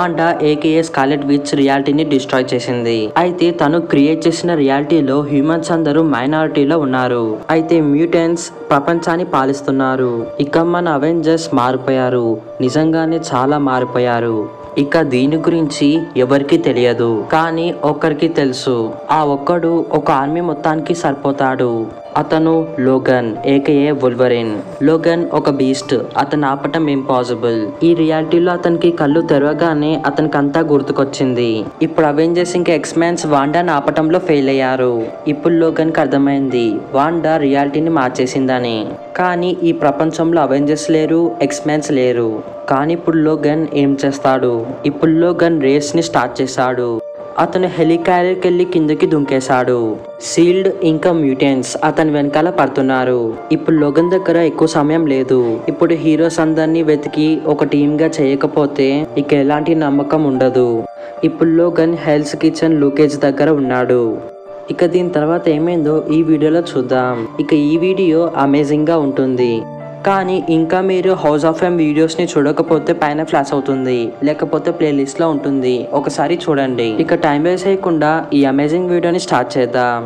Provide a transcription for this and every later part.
Wanda AKA Scarlet Witch రియాలిటీని destroy చేసింది అయితే తను క్రియేట్ చేసిన రియాలిటీలో హ్యూమన్స్ అందరూ మైనారిటీలో ఉన్నారు అయితే మ్యూటెన్స్ ప్రపంచాన్ని పాలిస్తున్నారు ఇక మన అవెంజర్స్ మారిపోయారు నిజంగానే చాలా మారిపోయారు ఇక దీని గురించి ఎవరికి తెలియదు కానీ ఒక్కరికి తెలుసు ఆ ఒక్కడు ఒక ఆర్మీ మొత్తానికి సరిపోతాడు అతను లోగన్ ఏకేఏ వొల్వరిన్ లోగన్ ఒక బీస్ట్ అతను ఆపటం ఇంపాసిబుల్ ఈ రియాలిటీలో అతనికి కళ్ళు తెరవగానే అతనికి అంతా గుర్తుకొచ్చింది ఇప్పుడు అవెంజర్స్ ఇంకా ఎక్స్మెన్స్ వాండాని ఆపటంలో ఫెయిల్ అయ్యారు ఇప్పుడు లోగన్కి అర్థమైంది వాండా రియాలిటీని మార్చేసిందని కానీ ఈ ప్రపంచంలో అవెంజర్స్ లేరు ఎక్స్మెన్స్ లేరు కానీ ఇప్పుడు లోగన్ ఏం చేస్తాడు ఇప్పుడు లోగన్ రేస్ ని స్టార్ట్ చేశాడు అతను హెలికాప్టర్కి వెళ్ళి కిందకి దుంకేశాడు సీల్డ్ ఇంకా మ్యూటెన్స్ అతని వెనకాల పడుతున్నారు ఇప్పుడు లోగన్ దగ్గర ఎక్కువ సమయం లేదు ఇప్పుడు హీరోస్ అందరినీ వెతికి ఒక టీమ్ గా చేయకపోతే ఇక ఎలాంటి నమ్మకం ఉండదు ఇప్పుడు లోగన్ హెల్స్ కిచెన్ లూకేజ్ దగ్గర ఉన్నాడు ఇక దీని తర్వాత ఏమైందో ఈ వీడియోలో చూద్దాం ఇక ఈ వీడియో అమేజింగ్ గా ఉంటుంది కానీ ఇంకా మీరు హౌస్ ఆఫ్ ఎమ్ వీడియోస్ ని చూడకపోతే పైన ఫ్లాష్ అవుతుంది లేకపోతే ప్లేలిస్ట్ లో ఉంటుంది ఒకసారి చూడండి ఇక టైం వేస్ట్ చేయకుండా ఈ అమేజింగ్ వీడియోని స్టార్ట్ చేద్దాం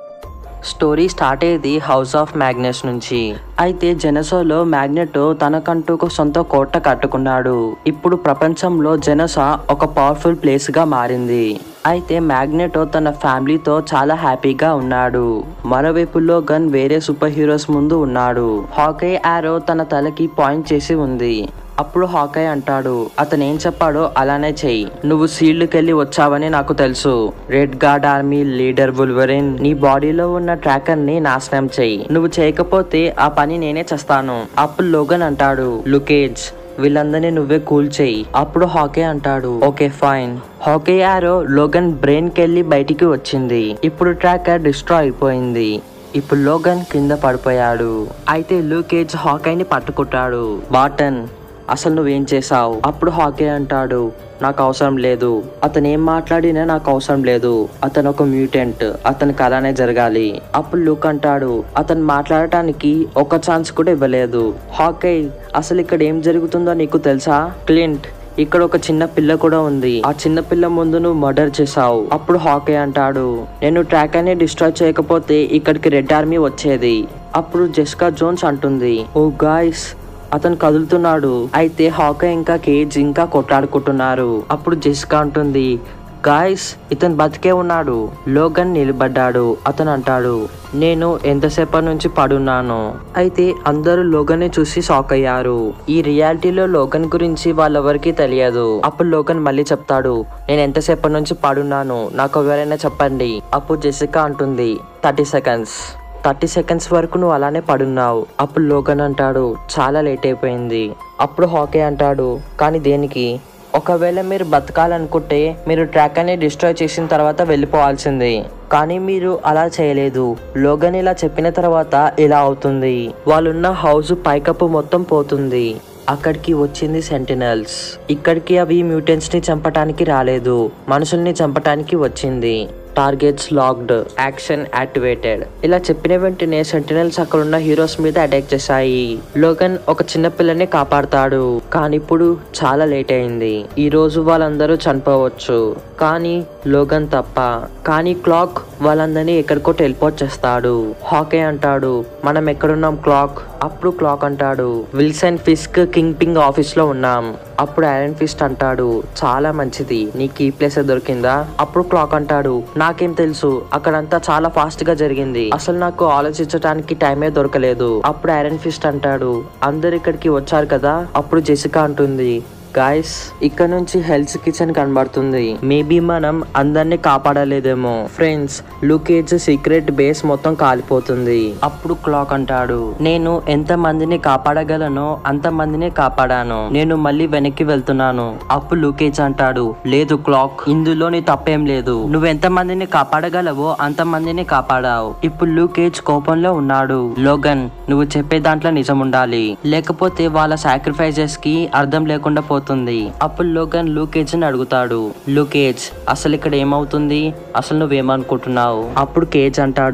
స్టోరీ స్టార్ట్ అయ్యేది హౌస్ ఆఫ్ మ్యాగ్నెస్ నుంచి అయితే జెనసోలో మ్యాగ్నెటో తనకంటూ ఒక సొంత కోట కట్టుకున్నాడు ఇప్పుడు ప్రపంచంలో జెనసా ఒక పవర్ఫుల్ ప్లేస్ గా మారింది అయితే మ్యాగ్నెటో తన ఫ్యామిలీతో చాలా హ్యాపీగా ఉన్నాడు మరోవైపు లోగన్ వేరే సూపర్ హీరోస్ ముందు ఉన్నాడు హాకై ఆరో తన తలకి పాయింట్ చేసి ఉంది అప్పుడు హాకై అంటాడు అతను ఏం చెప్పాడో అలానే చెయ్యి నువ్వు సీల్డ్కి వెళ్ళి వచ్చావని నాకు తెలుసు రెడ్ గార్డ్ ఆర్మీ లీడర్ బుల్వరిన్ నీ బాడీలో ఉన్న ట్రాకర్ ని నాశనం చెయ్యి నువ్వు చేయకపోతే ఆ పని నేనే చేస్తాను అప్పుడు లోగన్ అంటాడు లుకేజ్ వీళ్ళందరినీ నువ్వే కూల్ చెయ్యి అప్పుడు హాకే అంటాడు okay fine Hawkeye arrow Logan brain కెళ్ళి బయటికి వచ్చింది ఇప్పుడు ట్రాకర్ డిస్ట్రాయ్ అయిపోయింది ఇప్పుడు లోగన్ కింద పడిపోయాడు అయితే లూకేజ్ హాకైని పట్టుకుంటాడు బాటన్ అసలు నువ్వేం చేసావు అప్పుడు హాకీ అంటాడు నాకు అవసరం లేదు అతను ఏం మాట్లాడినా నాకు అవసరం లేదు అతను ఒక మ్యూటెంట్ అతనికి అలానే జరగాలి అప్పుడు లుక్ అంటాడు అతను మాట్లాడటానికి ఒక ఛాన్స్ కూడా ఇవ్వలేదు హాకై అసలు ఇక్కడ ఏం జరుగుతుందో నీకు తెలుసా క్లింట్ ఇక్కడ ఒక చిన్న పిల్ల కూడా ఉంది ఆ చిన్న పిల్ల ముందు నువ్వు మర్డర్ చేసావు అప్పుడు హాకీ అంటాడు నేను ట్రాక్ అని డిస్ట్రాయ్ చేయకపోతే ఇక్కడికి రెడ్ ఆర్మీ వచ్చేది అప్పుడు జెస్కా జోన్స్ అంటుంది ఓ గాయస్ అతను కదులుతున్నాడు అయితే హాకా ఇంకా కేజ్ ఇంకా కొట్లాడుకుంటున్నారు అప్పుడు జెస్కా అంటుంది గాయస్ ఇతను బతికే ఉన్నాడు లోగన్ నిలబడ్డాడు అతను అంటాడు నేను ఎంతసేపటి నుంచి పడున్నాను అయితే అందరూ లోగన్ చూసి షాక్ అయ్యారు ఈ రియాలిటీలో లోగన్ గురించి వాళ్ళెవరికి తెలియదు అప్పుడు లోగన్ మళ్ళీ చెప్తాడు నేను ఎంతసేపటి నుంచి పడున్నాను నాకు ఎవరైనా చెప్పండి అప్పుడు జెసికా అంటుంది థర్టీ సెకండ్స్ థర్టీ సెకండ్స్ వరకు నువ్వు అలానే పడున్నావు అప్పుడు లోగన్ అంటాడు చాలా లేట్ అయిపోయింది అప్పుడు హాకీ అంటాడు కానీ దేనికి ఒకవేళ మీరు బతకాలనుకుంటే మీరు ట్రాక్ అని డిస్ట్రాయ్ చేసిన తర్వాత వెళ్ళిపోవాల్సింది కానీ మీరు అలా చేయలేదు లోగన్ ఇలా చెప్పిన తర్వాత ఇలా అవుతుంది వాళ్ళున్న హౌస్ పైకప్పు మొత్తం పోతుంది అక్కడికి వచ్చింది సెంటినల్స్ ఇక్కడికి అవి మ్యూటెంట్స్ ని చంపటానికి రాలేదు మనుషుల్ని చంపటానికి వచ్చింది టార్గెట్స్ లాక్డ్ యాక్షన్ యాక్టివేటెడ్ ఇలా చెప్పిన వెంటనే సెంటినల్స్ అక్కడ ఉన్న హీరోస్ మీద అటాక్ చేశాయి లోగన్ ఒక చిన్న పిల్లని కాపాడతాడు కానీ ఇప్పుడు చాలా లేట్ అయింది ఈ రోజు వాళ్ళందరూ చనిపోవచ్చు కానీ లోగన్ తప్ప కానీ క్లాక్ వాళ్ళందరినీ ఎక్కడికో టెలిపోర్ట్ చేస్తాడు హాకే అంటాడు మనం ఎక్కడున్నాం క్లాక్ అప్పుడు క్లాక్ అంటాడు Wilson Fisk Kingpin office లో ఉన్నాం అప్పుడు ఐరన్ ఫిస్ట్ అంటాడు చాలా మంచిది నీకు ఈ ప్లేస్ దొరికిందా అప్పుడు క్లాక్ అంటాడు నాకేం తెలుసు అక్కడంతా చాలా ఫాస్ట్ గా జరిగింది అసలు నాకు ఆలోచించడానికి టైమే దొరకలేదు అప్పుడు ఐరన్ ఫిస్ట్ అంటాడు అందరు ఇక్కడికి వచ్చారు కదా అప్పుడు జెసికా అంటుంది గాయస్ ఇక్కడ నుంచి హెల్త్ కిచెన్ కనబడుతుంది మేబీ మనం అందరినీ కాపాడలేదేమో ఫ్రెండ్స్ లూకేజ్ సీక్రెట్ బేస్ మొత్తం కాలిపోతుంది అప్పుడు క్లాక్ అంటాడు నేను ఎంత మందిని కాపాడగలనో అంత మందిని కాపాడాను నేను మళ్ళీ వెనక్కి వెళ్తున్నాను అప్పుడు లూకేజ్ అంటాడు లేదు క్లాక్ ఇందులో నీ తప్పేం లేదు నువ్వు ఎంత మందిని కాపాడగలవో అంత మందిని కాపాడావు ఇప్పుడు లూకేజ్ కోపంలో ఉన్నాడు లోగన్ నువ్వు చెప్పే దాంట్లో నిజం ఉండాలి లేకపోతే వాళ్ళ సాక్రిఫైజెస్ కి అర్థం లేకుండా పోతుంది అప్పుడు లోగన్ లూకేజ్ ని అడుగుతాడు లూకేజ్ అసలు ఇక్కడ ఏమవుతుంది అసలు నువ్వేమనుకుంటున్నావు అప్పుడు కేజ్ అంటాడు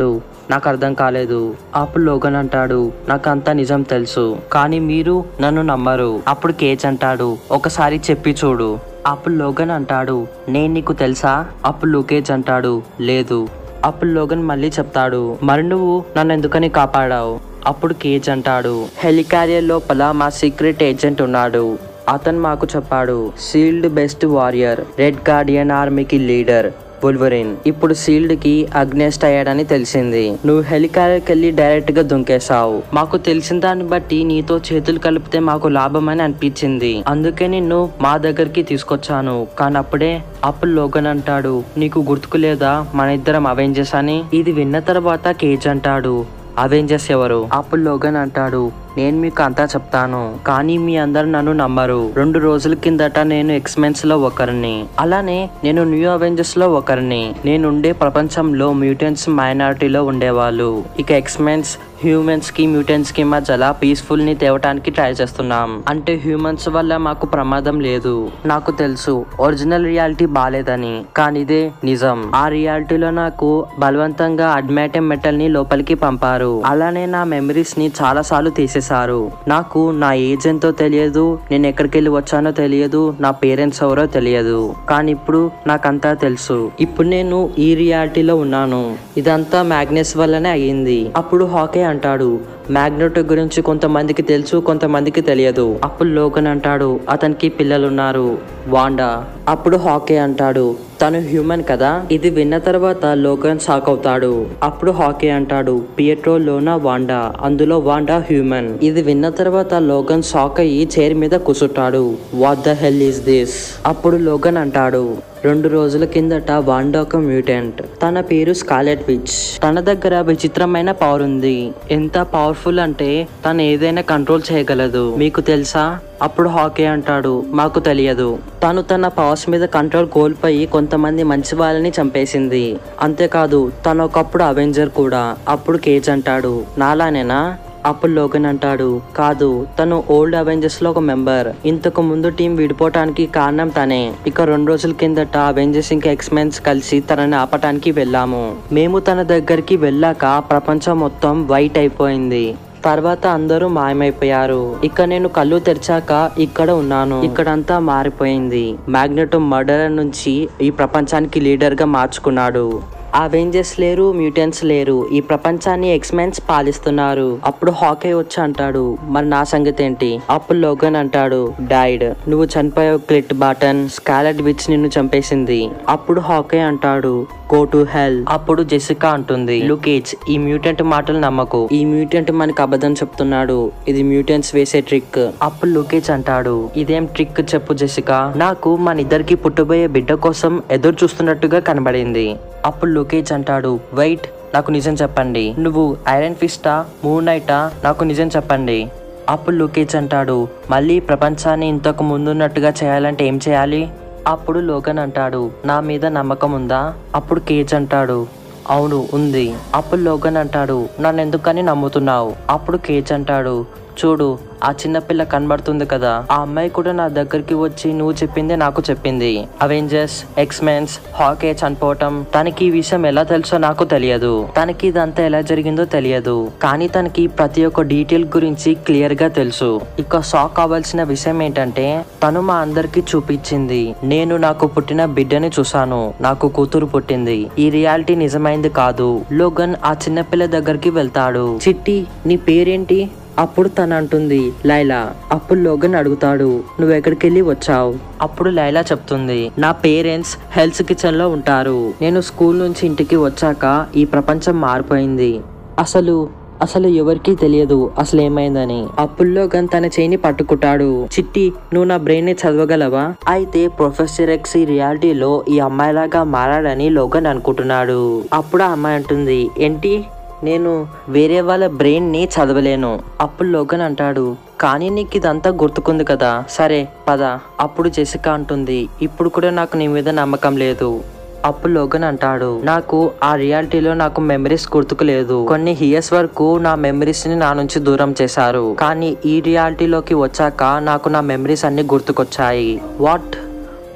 నాకు అర్థం కాలేదు అప్పుడు లోగన్ అంటాడు నాకు అంతా నిజం తెలుసు కానీ మీరు నన్ను నమ్మరు అప్పుడు కేజ్ అంటాడు ఒకసారి చెప్పి చూడు అప్పుడు లోగన్ అంటాడు నేను నీకు తెలుసా అప్పుడు లూకేజ్ అంటాడు లేదు అప్పుడు లోగన్ మళ్ళీ చెప్తాడు మరి నువ్వు నన్ను ఎందుకని కాపాడావు అప్పుడు కేజ్ అంటాడు హెలికారియర్ లోపల మా సీక్రెట్ ఏజెంట్ ఉన్నాడు అతను మాకు చెప్పాడు shield best warrior red guardian ఆర్మీకి లీడర్ బుల్వరిన్ ఇప్పుడు సీల్డ్ కి అగ్నెస్ట్ అయ్యాడని తెలిసింది నువ్వు హెలికారియర్కి వెళ్ళి డైరెక్ట్ గా దుంకేశావు మాకు తెలిసిన దాన్ని బట్టి నీతో చేతులు కలిపితే మాకు లాభమని అనిపించింది అందుకే నిన్ను మా దగ్గరికి తీసుకొచ్చాను కానీ అప్పుడే అప్పుడు లోగన్ అంటాడు నీకు గుర్తుకు లేదా మన ఇద్దరం అవెంజర్స్ అని ఇది విన్న తర్వాత కేజ్ అంటాడు అవెంజర్స్ ఎవరు అప్పుడు లోగన్ అంటాడు నేను మీకు అంతా చెప్తాను కానీ మీ అందరు నన్ను నమ్మరు రెండు రోజుల కిందట నేను ఎక్స్మెన్స్ లో ఒకరిని అలానే నేను న్యూ అవెంజర్స్ లో ఒకరిని నేను ఉండే ప్రపంచంలో మ్యూటెంట్స్ మైనారిటీలో ఉండేవాళ్ళు ఇక ఎక్స్మెన్స్ హ్యూమన్స్ కి మ్యూటెంట్స్ కి మధ్యలో పీస్ఫుల్ ని తేవటానికి ట్రై చేస్తున్నాం అంటే హ్యూమన్స్ వల్ల మాకు ప్రమాదం లేదు నాకు తెలుసు ఒరిజినల్ రియాలిటీ బాలేదని కానీ ఇదే నిజం ఆ రియాలిటీలో నాకు బలవంతంగా అడ్మాటం మెటల్ ని లోపలికి పంపారు అలానే నా మెమరీస్ ని చాలా సార్లు తీసేశారు నాకు నా ఏజ్ ఎంతో తెలియదు నేను ఎక్కడికి వెళ్ళి వచ్చానో తెలియదు నా పేరెంట్స్ ఎవరో తెలియదు కానీ ఇప్పుడు నాకంతా తెలుసు ఇప్పుడు నేను ఈ రియాలిటీలో ఉన్నాను ఇదంతా మ్యాగ్నెస్ వల్లనే అయ్యింది అప్పుడు హాకే అంటాడు మ్యాగ్నెటో గురించి కొంతమందికి తెలుసు కొంతమందికి తెలియదు అప్పుడు లోకన్ అంటాడు అతనికి పిల్లలున్నారు వాండా అప్పుడు హాకే అంటాడు తను హ్యూమన్ కదా ఇది విన్న తర్వాత లోకన్ షాక్ అవుతాడు అప్పుడు హాకీ అంటాడు పియట్రో లోనా వాండా అందులో వాండా హ్యూమన్ ఇది విన్న తర్వాత లోగన్ షాక్ అయ్యి చైర్ మీద కూర్చుంటాడు what the hell is this అప్పుడు లోగన్ అంటాడు రెండు రోజుల కిందట వాండా ఒక మ్యూటెంట్ తన పేరు స్కాలెట్ విచ్ తన దగ్గర విచిత్రమైన పవర్ ఉంది ఎంత పవర్ఫుల్ అంటే తను ఏదైనా కంట్రోల్ చేయగలదు మీకు తెలుసా అప్పుడు హాకీ అంటాడు మాకు తెలియదు తను తన పవర్స్ మీద కంట్రోల్ కోల్పోయి కొంతమంది మంచి వాళ్ళని చంపేసింది అంతేకాదు తను ఒకప్పుడు అవెంజర్ కూడా అప్పుడు కేజ్ అంటాడు నాలానేనా అప్పుడు లోగన్ అంటాడు కాదు తను ఓల్డ్ అవెంజర్స్ లో ఒక మెంబర్ ఇంతకు ముందు టీం విడిపోవటానికి కారణం తనే ఇక రెండు రోజుల కిందట అవెంజర్స్ ఇంకా ఎక్స్మెన్స్ కలిసి తనని ఆపటానికి వెళ్ళాము మేము తన దగ్గరికి వెళ్ళాక ప్రపంచం మొత్తం వైట్ అయిపోయింది తర్వాత అందరూ మాయమైపోయారు ఇక నేను కళ్ళు తెరిచాక ఇక్కడ ఉన్నాను ఇక్కడంతా మారిపోయింది మ్యాగ్నెటో మర్డర్ నుంచి ఈ ప్రపంచానికి లీడర్ గా మార్చుకున్నాడు అవెంజర్స్ లేరు మ్యూటెంట్స్ లేరు ఈ ప్రపంచాన్ని ఎక్స్మెన్స్ పాలిస్తున్నారు అప్పుడు హాకే వచ్చి అంటాడు మరి నా సంగతి ఏంటి అప్పుడు లోగన్ అంటాడు డైడ్ నువ్వు చనిపోయావు క్లిట్ బాటన్ స్కాలెట్ విచ్ నిన్ను చంపేసింది అప్పుడు హాకే అంటాడు గో టు హెల్ అప్పుడు జెసికా అంటుంది లుకేజ్ ఈ మ్యూటెంట్ మాటలు నమ్మకు ఈ మ్యూటెంట్ మనకు అబద్ధం చెప్తున్నాడు ఇది మ్యూటెంట్స్ వేసే ట్రిక్ అప్పుడు లుకేజ్ అంటాడు ఇదేం ట్రిక్ చెప్పు జెసికా నాకు మన ఇద్దరికి పుట్టబోయే బిడ్డ కోసం ఎదురు చూస్తున్నట్టుగా కనబడింది అప్పుడు లుకేజ్ అంటాడు వెయిట్ నాకు నిజం చెప్పండి నువ్వు ఐరన్ ఫిస్టా మూన్ నైటా నాకు నిజం చెప్పండి అప్పుడు లుకేజ్ అంటాడు మళ్ళీ ప్రపంచాన్ని ఇంతకు ముందున్నట్టుగా చేయాలంటే ఏం చేయాలి అప్పుడు లోగన్ అంటాడు నా మీద నమ్మకం ఉందా అప్పుడు కేజ్ అంటాడు అవును ఉంది అప్పుడు లోగన్ అంటాడు నన్ను ఎందుకని నమ్ముతున్నావు అప్పుడు కేజ్ అంటాడు చూడు ఆ చిన్నపిల్ల కనబడుతుంది కదా ఆ అమ్మాయి కూడా నా దగ్గరికి వచ్చి నువ్వు చెప్పిందే నాకు చెప్పింది అవెంజర్స్ ఎక్స్మెన్స్ హాకే చనిపోవటం తనకి ఈ విషయం ఎలా తెలుసో నాకు తెలియదు తనకి ఇదంతా ఎలా జరిగిందో తెలియదు కానీ తనకి ప్రతి ఒక్క డీటెయిల్ గురించి క్లియర్ గా తెలుసు ఇక షాక్ అవ్వాల్సిన విషయం ఏంటంటే తను మా అందరికి చూపించింది నేను నాకు పుట్టిన బిడ్డని చూసాను నాకు కూతురు పుట్టింది ఈ రియాలిటీ నిజమైంది కాదు లోగన్ ఆ చిన్నపిల్ల దగ్గరికి వెళ్తాడు చిట్టి నీ పేరేంటి అప్పుడు తను అంటుంది లైలా అప్పుడు లోగన్ అడుగుతాడు నువ్వు ఎక్కడికి వెళ్ళి వచ్చావు అప్పుడు లైలా చెప్తుంది నా పేరెంట్స్ హెల్త్ కిచెన్ లో ఉంటారు నేను స్కూల్ నుంచి ఇంటికి వచ్చాక ఈ ప్రపంచం మారిపోయింది అసలు అసలు ఎవరికీ తెలియదు అసలు ఏమైందని అప్పుడు లోగన్ తన చేయిని పట్టుకుంటాడు చిట్టి నువ్వు నా బ్రెయిన్ ని చదవగలవా అయితే ప్రొఫెసర్ ఎక్స్ ఈ రియాలిటీలో ఈ అమ్మాయిలాగా మారాడని లోగన్ అనుకుంటున్నాడు అప్పుడు ఆ అమ్మాయి అంటుంది ఏంటి నేను వేరే వాళ్ళ బ్రెయిన్ ని చదవలేను అప్పుడు లోగన్ అంటాడు కానీ నీకు ఇదంతా గుర్తుకుంది కదా సరే పద అప్పుడు జెసికా అంటుంది ఇప్పుడు కూడా నాకు నీ మీద నమ్మకం లేదు అప్పుడు లోగన్ అంటాడు నాకు ఆ రియాలిటీలో నాకు మెమరీస్ గుర్తుకు లేదు కొన్ని ఇయర్స్ వరకు నా మెమరీస్ ని నా నుంచి దూరం చేశారు కానీ ఈ రియాలిటీలోకి వచ్చాక నాకు నా మెమరీస్ అన్ని గుర్తుకొచ్చాయి వాట్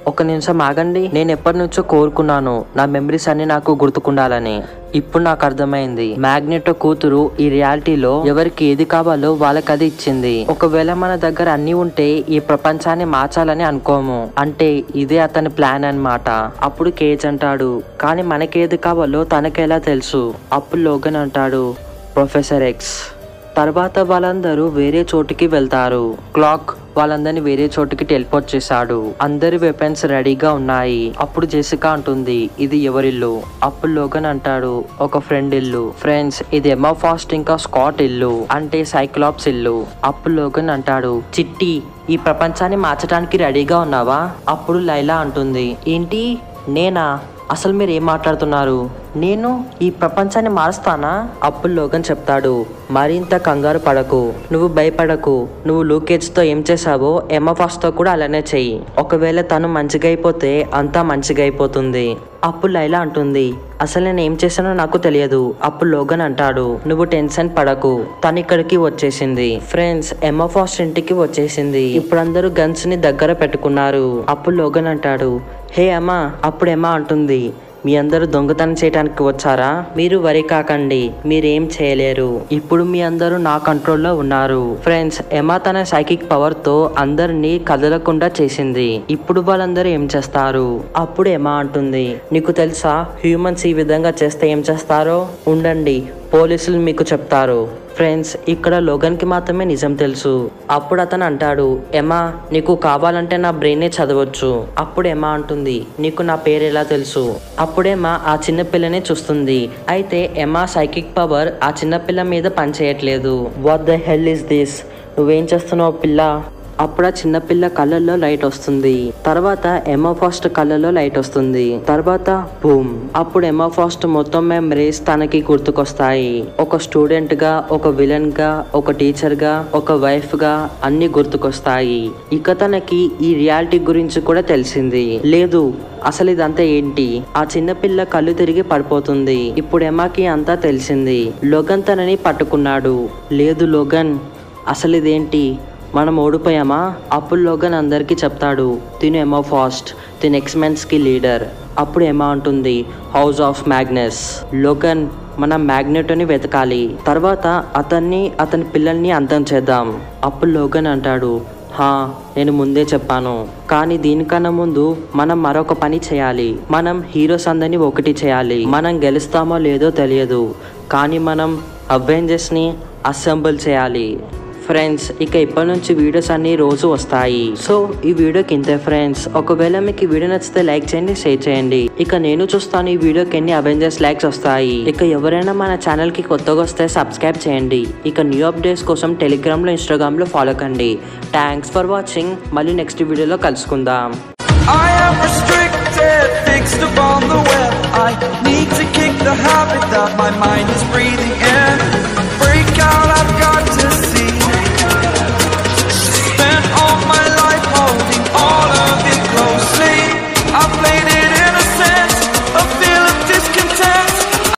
ఒక నిమిషం ఆగండి నేను ఎప్పటి నుంచో కోరుకున్నాను నా మెమరీస్ అన్ని నాకు గుర్తుకుండాలని ఇప్పుడు నాకు అర్థమైంది మ్యాగ్నెటో కూతురు ఈ రియాలిటీలో ఎవరికి ఏది కావాలో వాళ్ళకి అది ఇచ్చింది ఒకవేళ మన దగ్గర అన్ని ఉంటే ఈ ప్రపంచాన్ని మార్చాలని అనుకోము అంటే ఇదే అతని ప్లాన్ అన్నమాట అప్పుడు కేజ్ అంటాడు కానీ మనకేది కావాలో తనకెలా తెలుసు అప్పుడు లోగన్ అంటాడు ప్రొఫెసర్ ఎక్స్ తర్వాత వాళ్ళందరూ వేరే చోటుకి వెళ్తారు క్లాక్ వాళ్ళందరినీ వేరే చోటుకి టెలిపోర్ట్ చేశాడు అందరి వెపన్స్ రెడీగా ఉన్నాయి అప్పుడు జెసికా అంటుంది ఇది ఎవరిల్లు అప్పుడు లోగన్ అంటాడు ఒక ఫ్రెండ్ ఇల్లు ఫ్రెండ్స్ ఇది ఎమ్మా ఫాస్ట్ ఇంకా స్కాట్ ఇల్లు అంటే సైక్లాప్స్ ఇల్లు అప్పుడు లోగన్ అంటాడు చిట్టి ఈ ప్రపంచాన్ని మార్చడానికి రెడీగా ఉన్నావా అప్పుడు లైలా అంటుంది ఏంటి నేనా అసలు మీరు ఏం మాట్లాడుతున్నారు నేను ఈ ప్రపంచాన్ని మారుస్తానా అప్పుడు లోగన్ చెప్తాడు మరింత కంగారు పడకు నువ్వు భయపడకు నువ్వు లూకేజ్తో ఏం చేసావో ఎమ్మఫాస్తో కూడా అలానే చెయ్యి ఒకవేళ తను మంచిగా అయిపోతే అంతా మంచిగా అయిపోతుంది అప్పుడు లైలా అంటుంది అసలు నేను ఏం చేశానో నాకు తెలియదు అప్పుడు లోగన్ అంటాడు నువ్వు టెన్షన్ పడకు తను ఇక్కడికి వచ్చేసింది ఫ్రెండ్స్ ఎమ్మఫాస్ట్ ఇంటికి వచ్చేసింది ఇప్పుడు అందరూ గన్స్ ని దగ్గర పెట్టుకున్నారు అప్పుడు లోగన్ అంటాడు హే అమ్మా అప్పుడు ఎమ్మా అంటుంది మీ అందరూ దొంగతనం చేయడానికి వచ్చారా మీరు వరి కాకండి మీరేం చేయలేరు ఇప్పుడు మీ అందరూ నా కంట్రోల్లో ఉన్నారు ఫ్రెండ్స్ ఎమా తన సైకిక్ పవర్ తో అందరినీ కదలకుండా చేసింది ఇప్పుడు వాళ్ళందరూ ఏం చేస్తారు అప్పుడు ఎమా అంటుంది నీకు తెలుసా హ్యూమన్స్ ఈ విధంగా చేస్తే ఏం చేస్తారో ఉండండి పోలీసులు మీకు చెప్తారు ఫ్రెండ్స్ ఇక్కడ లోగన్ కి మాత్రమే నిజం తెలుసు అప్పుడు అతను అంటాడు ఎమా నీకు కావాలంటే నా బ్రెయినే చదవచ్చు అప్పుడు ఎమా అంటుంది నీకు నా పేరు ఎలా తెలుసు అప్పుడేమా ఆ చిన్న పిల్లని చూస్తుంది అయితే ఎమా సైకిక్ పవర్ ఆ చిన్న పిల్ల మీద పనిచేయట్లేదు what the hell is this నువ్వేం చేస్తున్నావు పిల్ల అప్పుడు ఆ చిన్న పిల్ల కళ్ళల్లో లైట్ వస్తుంది తర్వాత ఎమా ఫాస్ట్ కళ్ళల్లో లైట్ వస్తుంది తర్వాత బూమ్ అప్పుడు ఎమా ఫాస్ట్ మొత్తం మెమరీస్ తనకి గుర్తుకొస్తాయి ఒక స్టూడెంట్ గా ఒక విలన్ గా ఒక టీచర్ గా ఒక వైఫ్ గా అన్ని గుర్తుకొస్తాయి ఇక తనకి ఈ రియాలిటీ గురించి కూడా తెలిసింది లేదు అసలు ఇదంతా ఏంటి ఆ చిన్న పిల్ల కళ్ళు తిరిగి పడిపోతుంది ఇప్పుడు ఎమాకి అంతా తెలిసింది లోగన్ తనని పట్టుకున్నాడు లేదు లోగన్ అసలు ఇదేంటి మనం ఓడిపోయామా అప్పుడు లోగన్ అందరికీ చెప్తాడు తిను ఎమో ఫాస్ట్ తిను ఎక్స్మెన్స్ కి లీడర్ అప్పుడు ఎమా ఉంటుంది హౌస్ ఆఫ్ మ్యాగ్నెస్ లోగన్ మనం మ్యాగ్నెటోని వెతకాలి తర్వాత అతన్ని అతని పిల్లల్ని అంతం చేద్దాం అప్పుడు లోగన్ అంటాడు హా నేను ముందే చెప్పాను కానీ దీనికన్నా ముందు మనం మరొక పని చేయాలి మనం హీరోస్ అందరినీ ఒకటి చేయాలి మనం గెలుస్తామో లేదో తెలియదు కానీ మనం అవెంజర్స్ని అసెంబుల్ చేయాలి ఫ్రెండ్స్ ఇక ఇప్పటి నుంచి వీడియోస్ అన్ని రోజు వస్తాయి సో ఈ వీడియోకి ఇంతే ఫ్రెండ్స్ ఒకవేళ మీకు ఈ వీడియో నచ్చితే లైక్ చేయండి షేర్ చేయండి ఇక నేను చూస్తాను ఈ వీడియోకి ఎన్ని అవెంజర్స్ లైక్స్ వస్తాయి ఇక ఎవరైనా మన ఛానల్ కి కొత్తగా వస్తే సబ్స్క్రైబ్ చేయండి ఇక న్యూ అప్డేట్స్ కోసం టెలిగ్రామ్ లో ఇన్స్టాగ్రామ్ లో ఫాలో కండి థ్యాంక్స్ ఫర్ వాచింగ్ మళ్ళీ నెక్స్ట్ వీడియోలో కలుసుకుందాం I am restricted, fixed upon the web. I need to kick the habit that my mind is breathing in.